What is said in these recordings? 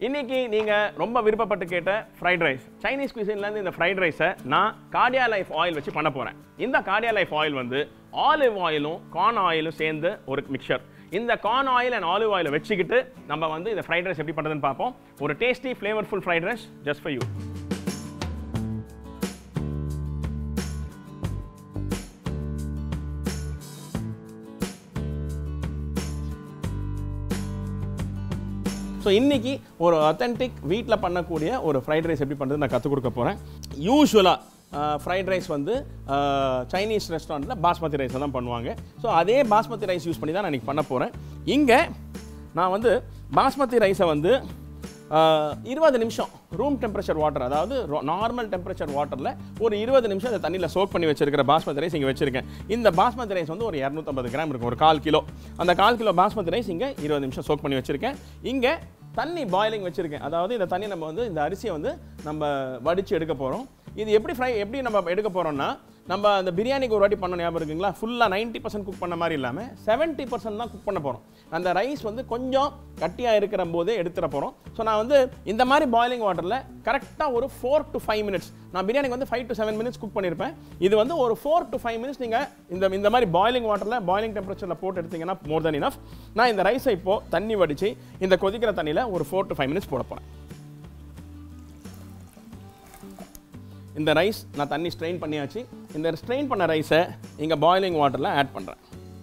இன்னைக்கு நீங்கள் ரொம்ப விருப்பப்பட்டு கேட்ட ஃப்ரைட் ரைஸ் சைனீஸ் குசின்லேருந்து இந்த ஃப்ரைட் ரைஸை நான் கார்டியா லைஃப் ஆயில் வச்சு பண்ண போகிறேன் இந்த கார்டியா லைஃப் ஆயில் வந்து ஆலிவ் ஆயிலும் கார்ன் ஆயிலும் சேர்ந்து ஒரு மிக்சர் இந்த கார்ன் ஆயில் அண்ட் ஆலிவ் ஆயிலை வச்சுக்கிட்டு நம்ம வந்து இந்த ஃப்ரைட் ரைஸ் எப்படி பண்ணுறதுன்னு பார்ப்போம் ஒரு tasty flavourful fried rice just for you so இன்னைக்கு ஒரு அத்தென்டிக் வீட்டில் பண்ணக்கூடிய ஒரு ஃப்ரைட் ரைஸ் எப்படி பண்ணுறது நான் கற்றுக் கொடுக்க போகிறேன் யூஸ்வலாக ஃப்ரைட் ரைஸ் வந்து சைனீஸ் ரெஸ்டாரண்ட்டில் பாஸ்மதி ரைஸை தான் பண்ணுவாங்க ஸோ அதே பாஸ்மதி ரைஸ் யூஸ் பண்ணி தான் நான் இன்றைக்கி பண்ண போகிறேன் இங்கே நான் வந்து பாஸ்மதி ரைஸை வந்து இருபது நிமிஷம் ரூம் டெம்பரேச்சர் வாட்டர் அதாவது நார்மல் டெம்பரேச்சர் வாட்டரில் ஒரு இருபது நிமிஷம் இந்த தண்ணியில் சோக் பண்ணி வச்சிருக்கிற பாஸ்மதி ரைஸ் இங்கே வச்சிருக்கேன் இந்த பாஸ்மதி ரைஸ் வந்து ஒரு இரநூத்தம்பது கிராம் இருக்கும் ஒரு கால் கிலோ அந்த கால் கிலோ பாஸ்மதி ரைஸ் இங்கே இருபது நிமிஷம் சோக் பண்ணி வச்சிருக்கேன் இங்கே தண்ணி பாயிலிங் வச்சிருக்கேன் அதாவது இந்த தண்ணி நம்ம வந்து இந்த அரிசியை வந்து நம்ம வடித்து எடுக்க போகிறோம் இது எப்படி ஃப்ரை எப்படி நம்ம எடுக்க போகிறோம்னா நம்ம அந்த பிரியாணிக்கு ஒரு வாட்டி பண்ண ஞாபகம் இருக்குங்களா ஃபுல்லாக நைன்ட்டி பர்சன்ட் குக் பண்ண மாதிரி இல்லாமல் செவன்ட்டி பர்சன்ட் தான் குக் பண்ண போகிறோம் அந்த ரைஸ் வந்து கொஞ்சம் கட்டியாக இருக்கிற போதே எடுத்துட போகிறோம் ஸோ நான் வந்து இந்த மாதிரி பாயிலிங் வாட்டரில் கரெக்டாக ஒரு ஃபோர் டு ஃபைவ் மினிட்ஸ் நான் பிரியாணிக்கு வந்து five to seven minutes cook பண்ணியிருப்பேன் இது வந்து ஒரு ஃபோர் டு ஃபைவ் மினிட்ஸ் நீங்கள் இந்த இந்த மாதிரி பாயிலிங் வாட்டரில் பாயிலிங் டெம்பரேச்சரில் போட்டு எடுத்தீங்கன்னா மோர் தென் இனஃப் நான் இந்த ரைஸை இப்போது தண்ணி வடித்து இந்த கொதிக்கிற தண்ணியில் ஒரு ஃபோர் டு ஃபைவ் மினிட்ஸ் போட போகிறேன் இந்த ரைஸ் நான் தண்ணி ஸ்ட்ரெயின் பண்ணியாச்சு இந்த ஸ்ட்ரெயின் பண்ண ரைஸை இங்கே பாயிலிங் வாட்டரில் ஆட் பண்ணுறேன்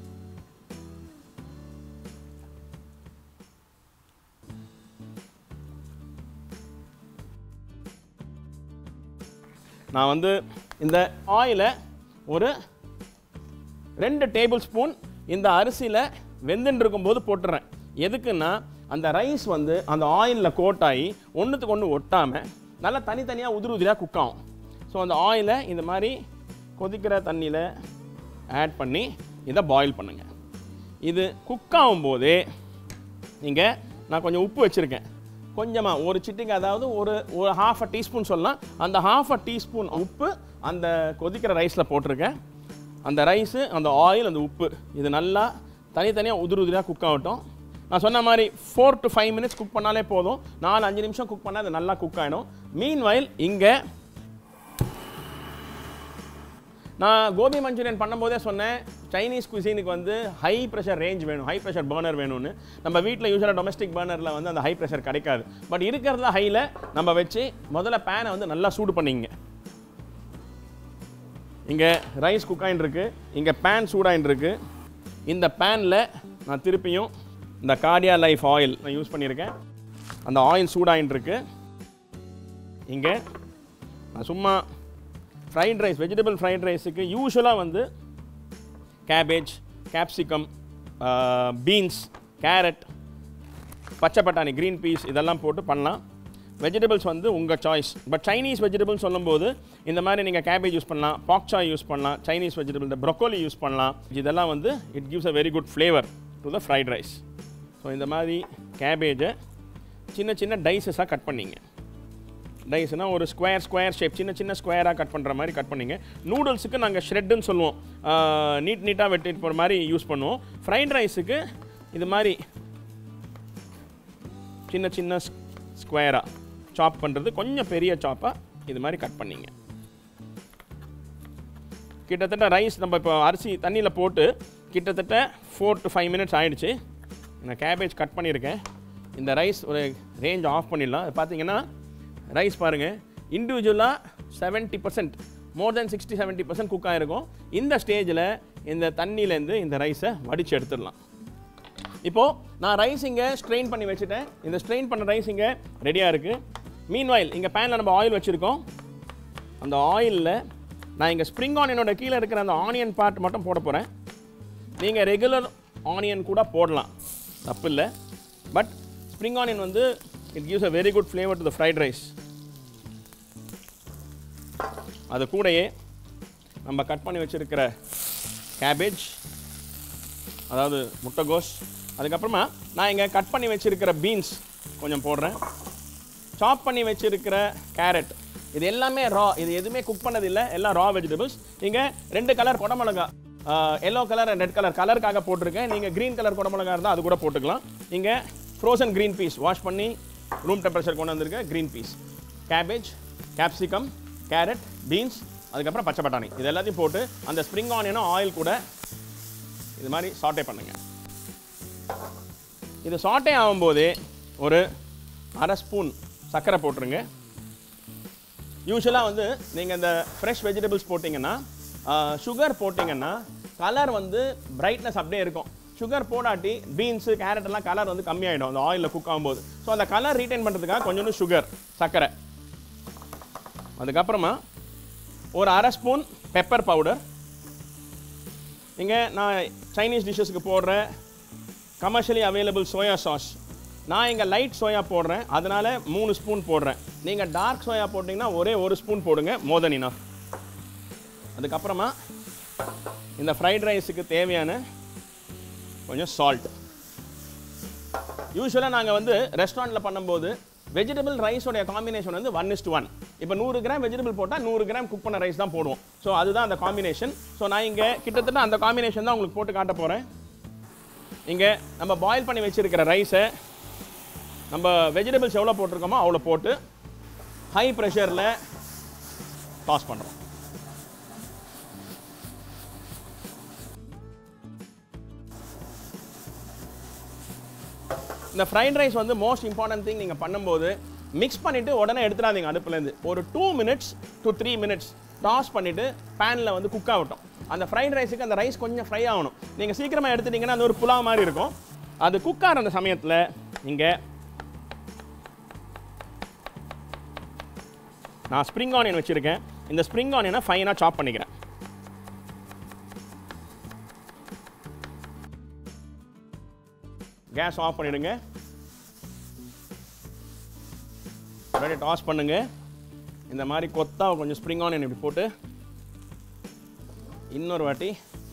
நான் வந்து இந்த ஆயிலை ஒரு ரெண்டு டேபிள் ஸ்பூன் இந்த அரிசியில் வெந்துன்னு இருக்கும்போது போட்டுறேன் எதுக்குன்னா அந்த ரைஸ் வந்து அந்த ஆயிலில் கோட் ஆகி ஒன்றுத்துக்கு ஒன்று ஒட்டாமல் நல்லா தனித்தனியாக உதிரி உதிரியாக குக் ஆகும் ஸோ அந்த ஆயிலை இந்த மாதிரி கொதிக்கிற தண்ணியில் ஆட் பண்ணி இதை பாயில் பண்ணுங்கள் இது குக் ஆகும்போதே நீங்கள் நான் கொஞ்சம் உப்பு வச்சுருக்கேன் கொஞ்சமாக ஒரு சிட்டிக்கு அதாவது ஒரு ஒரு ஹாஃப் அ டீஸ்பூன் சொல்லலாம் அந்த ஹாஃப் அ டீஸ்பூன் உப்பு அந்த கொதிக்கிற ரைஸில் போட்டிருக்கேன் அந்த ரைஸு அந்த ஆயில் அந்த உப்பு இது நல்லா தனித்தனியாக உதிரி உதிரியாக குக் ஆகட்டும் நான் சொன்ன மாதிரி four to five minutes cook பண்ணாலே போதும் நாலு அஞ்சு நிமிஷம் குக் பண்ணால் அது நல்லா குக் ஆகிடும் மீன் வயல் இங்கே நான் கோபி மஞ்சூரியன் பண்ணும்போதே சொன்னேன் சைனீஸ் குசினுக்கு வந்து ஹை ப்ரெஷர் ரேஞ்ச் வேணும் ஹை ப்ரெஷர் பர்னர் வேணும்னு நம்ம வீட்டில் யூஸ்வலாக டொமஸ்டிக் பர்னரில் வந்து அந்த ஹை ப்ரெஷர் கிடைக்காது பட் இருக்கிறதுல ஹையில் நம்ம வச்சு முதல்ல பேனை வந்து நல்லா சூடு பண்ணிங்க இங்கே ரைஸ் குக் ஆகிட்டு இருக்கு இங்கே பேன் சூடாகிட்டு இருக்கு இந்த பேனில் நான் திருப்பியும் இந்த கார்டியா லைஃப் ஆயில் நான் யூஸ் பண்ணியிருக்கேன் அந்த ஆயில் சூடாகிட்டு இருக்கு இங்கே நான் சும்மா ஃப்ரைட் ரைஸ் வெஜிடபிள் ஃப்ரைட் ரைஸுக்கு யூஸ்வலாக வந்து கேபேஜ் கேப்சிகம் பீன்ஸ் கேரட் பச்சை பட்டாணி க்ரீன் பீஸ் இதெல்லாம் போட்டு பண்ணலாம் வெஜிடபிள்ஸ் வந்து உங்கள் சாய்ஸ் பட் சைனீஸ் வெஜிடபிள்ஸ் சொல்லும்போது இந்த மாதிரி நீங்கள் கேபேஜ் யூஸ் பண்ணலாம் பாக்சாய் யூஸ் பண்ணலாம் சைனீஸ் வெஜிடபிள் இந்த ப்ரொக்கோலி யூஸ் பண்ணலாம் இதெல்லாம் வந்து it gives a very good flavour to the fried rice so இந்த மாதிரி கேபேஜை சின்ன சின்ன டைஸஸாக கட் பண்ணிங்க டைஸ்னா ஒரு ஸ்கொயர் ஸ்கொயர் ஷேப் சின்ன சின்ன ஸ்கொயராக கட் பண்ணுற மாதிரி கட் பண்ணிங்க நூடுல்ஸுக்கு நாங்கள் ஷ்ரெட்டுன்னு சொல்லுவோம் நீட் நீட்டாக வெட்டிட்டு போகிற மாதிரி யூஸ் பண்ணுவோம் ஃப்ரைட் ரைஸுக்கு இது மாதிரி சின்ன சின்ன ஸ்கொயராக சாப் பண்ணுறது கொஞ்சம் பெரிய சாப்பாக இது மாதிரி கட் பண்ணிங்க கிட்டத்தட்ட ரைஸ் நம்ம இப்போ அரிசி தண்ணியில் போட்டு கிட்டத்தட்ட ஃபோர் டு ஃபைவ் மினிட்ஸ் ஆகிடுச்சு நான் கேபேஜ் கட் பண்ணியிருக்கேன் இந்த ரைஸ் ஒரு ரேஞ்ச் ஆஃப் பண்ணிடலாம் அது பார்த்தீங்கன்னா ரைஸ் பாருங்கள் இண்டிவிஜுவலாக seventy percent more than sixty seventy percent cook ஆகிருக்கும் இந்த ஸ்டேஜில் இந்த தண்ணியிலேருந்து இந்த ரைஸை வடித்து எடுத்துடலாம் இப்போது நான் ரைஸ் இங்கே ஸ்ட்ரெயின் பண்ணி வச்சுட்டேன் இந்த ஸ்ட்ரெயின் பண்ண ரைஸ் இங்கே ரெடியாக இருக்குது மீன் ஆயில் இங்கே பேனில் நம்ம ஆயில் வச்சுருக்கோம் அந்த ஆயிலில் நான் இங்கே ஸ்ப்ரிங் ஆனியனோட கீழே இருக்கிற அந்த ஆனியன் பார்ட் மட்டும் போட போகிறேன் நீங்கள் ரெகுலர் ஆனியன் கூட போடலாம் தப்பு இல்லை பட் ஸ்ப்ரிங் ஆனியன் வந்து it gives a very good flavour to the fried rice அது கூடயே நம்ம கட் பண்ணி வச்சுருக்கிற கேபேஜ் அதாவது முட்டைகோஸ் அதுக்கப்புறமா நான் இங்கே கட் பண்ணி வச்சுருக்கிற பீன்ஸ் கொஞ்சம் போடுறேன் சாப் பண்ணி வச்சுருக்கிற கேரட் இது எல்லாமே ரா இது எதுவுமே குக் பண்ணதில்லை எல்லாம் ரா வெஜிடபிள்ஸ் இங்கே ரெண்டு கலர் குடமிளகா yellow colour and red colour கலருக்காக போட்டிருக்கேன் நீங்கள் க்ரீன் கலர் குடமிளகா இருந்தால் அது கூட போட்டுக்கலாம் இங்கே ஃப்ரோசன் க்ரீன் பீஸ் வாஷ் பண்ணி ரூம் டெம்பரேச்சர் கொண்டு வந்திருக்க green peas cabbage capsicum carrot beans அதுக்கப்புறம் பச்சை பட்டாணி இது எல்லாத்தையும் போட்டு அந்த ஸ்ப்ரிங் ஆனியனும் ஆயில் கூட இது மாதிரி சாட்டே பண்ணுங்க இது சாட்டே ஆகும்போது ஒரு அரை ஸ்பூன் சர்க்கரை போட்டுருங்க யூஸ்வலாக வந்து நீங்கள் இந்த ஃப்ரெஷ் வெஜிடபிள்ஸ் போட்டிங்கன்னா சுகர் போட்டிங்கன்னா கலர் வந்து பிரைட்னஸ் அப்படியே இருக்கும் சுகர் போடாட்டி பீன்ஸு கேரட் எல்லாம் கலர் வந்து கம்மியாயிடும் அந்த ஆயிலில் குக் ஆகும்போது ஸோ அந்த கலர் ரீட்டைன் பண்ணுறதுக்காக கொஞ்சோண்டு சுகர் சர்க்கரை அதுக்கப்புறமா ஒரு அரை ஸ்பூன் பெப்பர் பவுடர் இங்கே நான் சைனீஸ் டிஷ்ஷஸ்க்கு போடுற கமர்ஷியலி அவைலபிள் சோயா சாஸ் நான் இங்கே லைட் சோயா போடுறேன் அதனால மூணு ஸ்பூன் போடுறேன் நீங்கள் டார்க் சோயா போட்டிங்கன்னா ஒரே ஒரு ஸ்பூன் போடுங்க மோதன் இனஃப் அதுக்கப்புறமா இந்த ஃப்ரைட் ரைஸுக்கு தேவையான கொஞ்சம் சால்ட் யூஸ்வலாக நாங்கள் வந்து ரெஸ்டாரண்ட்டில் பண்ணும்போது வெஜிடபிள் ரைஸோடைய காம்பினேஷன் வந்து ஒன் இஸ்ட் ஒன் இப்போ நூறு கிராம் வெஜிடபிள் போட்டால் நூறு கிராம் குக் பண்ண ரைஸ் தான் போடுவோம் ஸோ அதுதான் அந்த காம்பினேஷன் ஸோ நான் இங்கே கிட்டத்தட்ட அந்த காம்பினேஷன் தான் உங்களுக்கு போட்டு காட்ட போகிறேன் இங்கே நம்ம பாயில் பண்ணி வச்சிருக்கிற ரைஸை நம்ம வெஜிடபிள்ஸ் எவ்வளோ போட்டிருக்கோமோ அவ்வளோ போட்டு ஹை ப்ரெஷரில் டாஸ் பண்ணுறோம் இந்த ஃப்ரைட் ரைஸ் வந்து மோஸ்ட் இம்பார்ட்டன்ட் திங் நீங்கள் பண்ணும்போது மிக்ஸ் பண்ணிவிட்டு உடனே எடுத்துடாதீங்க அடுப்புலேருந்து ஒரு two minutes to three minutes toss பண்ணிவிட்டு பேனில் வந்து குக் ஆகட்டும் அந்த ஃப்ரைட் ரைஸுக்கு அந்த ரைஸ் கொஞ்சம் ஃப்ரை ஆகணும் நீங்கள் சீக்கிரமாக எடுத்துட்டீங்கன்னா அது ஒரு புலாவ் மாதிரி இருக்கும் அது குக் ஆகிற அந்த சமயத்தில் இங்கே நான் ஸ்ப்ரிங் ஆனியன் வச்சுருக்கேன் இந்த ஸ்ப்ரிங் ஆனியனை ஃபைனாக சாப் பண்ணிக்கிறேன் கேஸ் ஆஃப் பண்ணிடுங்க ரெடி டாஸ் பண்ணுங்க இந்த மாதிரி கொத்தா கொஞ்சம் ஸ்ப்ரிங் ஆனியன் இப்படி போட்டு இன்னொரு வாட்டி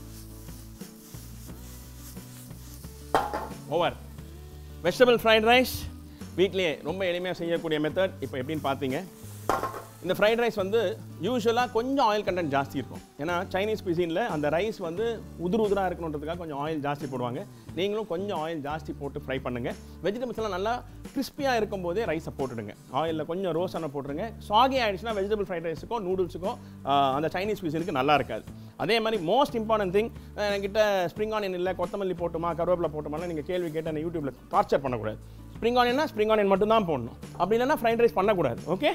ஓவர் வெஜிடபிள் ஃப்ரைட் ரைஸ் வீட்லேயே ரொம்ப எளிமையாக செய்யக்கூடிய மெத்தட் இப்போ எப்படின்னு பார்த்தீங்க இந்த ஃப்ரைட் ரைஸ் வந்து யூஸ்வலாக கொஞ்சம் ஆயில் கண்டென்ட் ஜாஸ்தி இருக்கும் ஏன்னா சைனீஸ் குசினில் அந்த ரைஸ் வந்து உதிர் உதிராக இருக்கணுன்றதுக்காக கொஞ்சம் ஆயில் ஜாஸ்தி போடுவாங்க நீங்களும் கொஞ்சம் ஆயில் ஜாஸ்தி போட்டு ஃப்ரை பண்ணுங்கள் வெஜிடபிள்ஸ் எல்லாம் நல்லா கிறிஸ்பியாக இருக்கும்போதே ரைஸை போட்டுடுங்க ஆயிலில் கொஞ்சம் ரோஸ் ஆன போட்டுருங்க சாகி ஆயிடுச்சுன்னா வெஜிடபிள் ஃப்ரைட் ரைஸுக்கோ நூடுல்ஸுக்கோ அந்த சைனீஸ் குசினுக்கு நல்லா இருக்காது அதே மாதிரி மோஸ்ட் இம்பார்ட்டன்ட் திங் என்கிட்ட ஸ்ப்ரிங் ஆனியன் இல்லை கொத்தமல்லி போட்டுமா கருவேப்பிலை போட்டுமான்னு நீங்கள் கேள்வி கேட்டு என்ன யூடியூப்பில் டார்ச்சர் பண்ணக்கூடாது ஸ்ப்ரிங் ஆனியன்னா ஸ்ப்ரிங் ஆனியன் மட்டும் தான் போடணும் அப்படி இல்லைன்னா ஃப்ரைட் ரைஸ் பண்ணக்கூடாது ஓகே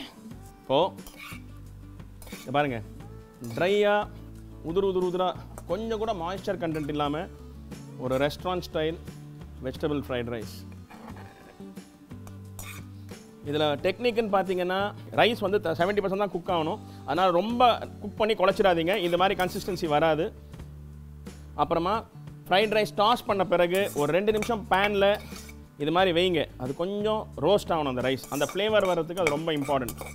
இப்போது பாருங்க ட்ரையாக உதிர் உதிர் உதிராக கொஞ்சம் கூட மாய்ஸ்சர் கண்டென்ட் இல்லாமல் ஒரு restaurant style vegetable fried rice இதில் டெக்னிக்குன்னு பார்த்தீங்கன்னா ரைஸ் வந்து செவன்ட்டி பர்சன்ட் தான் குக் ஆகணும் அதனால் ரொம்ப குக் பண்ணி குழச்சிடாதீங்க இந்த மாதிரி கன்சிஸ்டன்சி வராது அப்புறமா ஃப்ரைட் ரைஸ் டாஸ் பண்ண பிறகு ஒரு ரெண்டு நிமிஷம் பேனில் இது மாதிரி வைங்க அது கொஞ்சம் ரோஸ்ட் ஆகணும் அந்த ரைஸ் அந்த ஃப்ளேவர் வர்றதுக்கு அது ரொம்ப இம்பார்ட்டன்ட்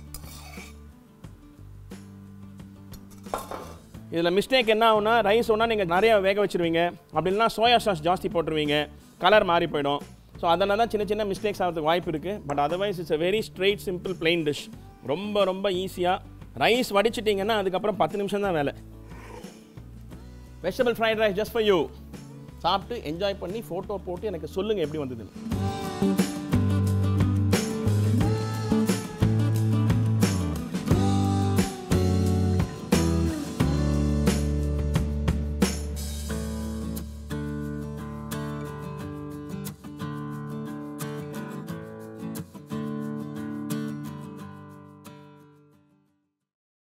இதில் மிஸ்டேக் என்ன ஆகும்னா ரைஸ் ஒன்றா நீங்கள் நிறைய வேக வச்சிருவீங்க அப்படி இல்லைனா சோயா சாஸ் ஜாஸ்தி போட்டுருவீங்க கலர் மாறி போயிடும் ஸோ அதனால தான் சின்ன சின்ன மிஸ்டேக்ஸ் ஆகிறதுக்கு வாய்ப்பு இருக்குது but otherwise it's a very straight simple plain dish ரொம்ப ரொம்ப ஈஸியாக ரைஸ் வடிச்சிட்டிங்கன்னா அதுக்கப்புறம் பத்து நிமிஷம் தான் வேலை vegetable fried rice just for you சாப்பிட்டு என்ஜாய் பண்ணி ஃபோட்டோ போட்டு எனக்கு சொல்லுங்கள் எப்படி வந்ததுன்னு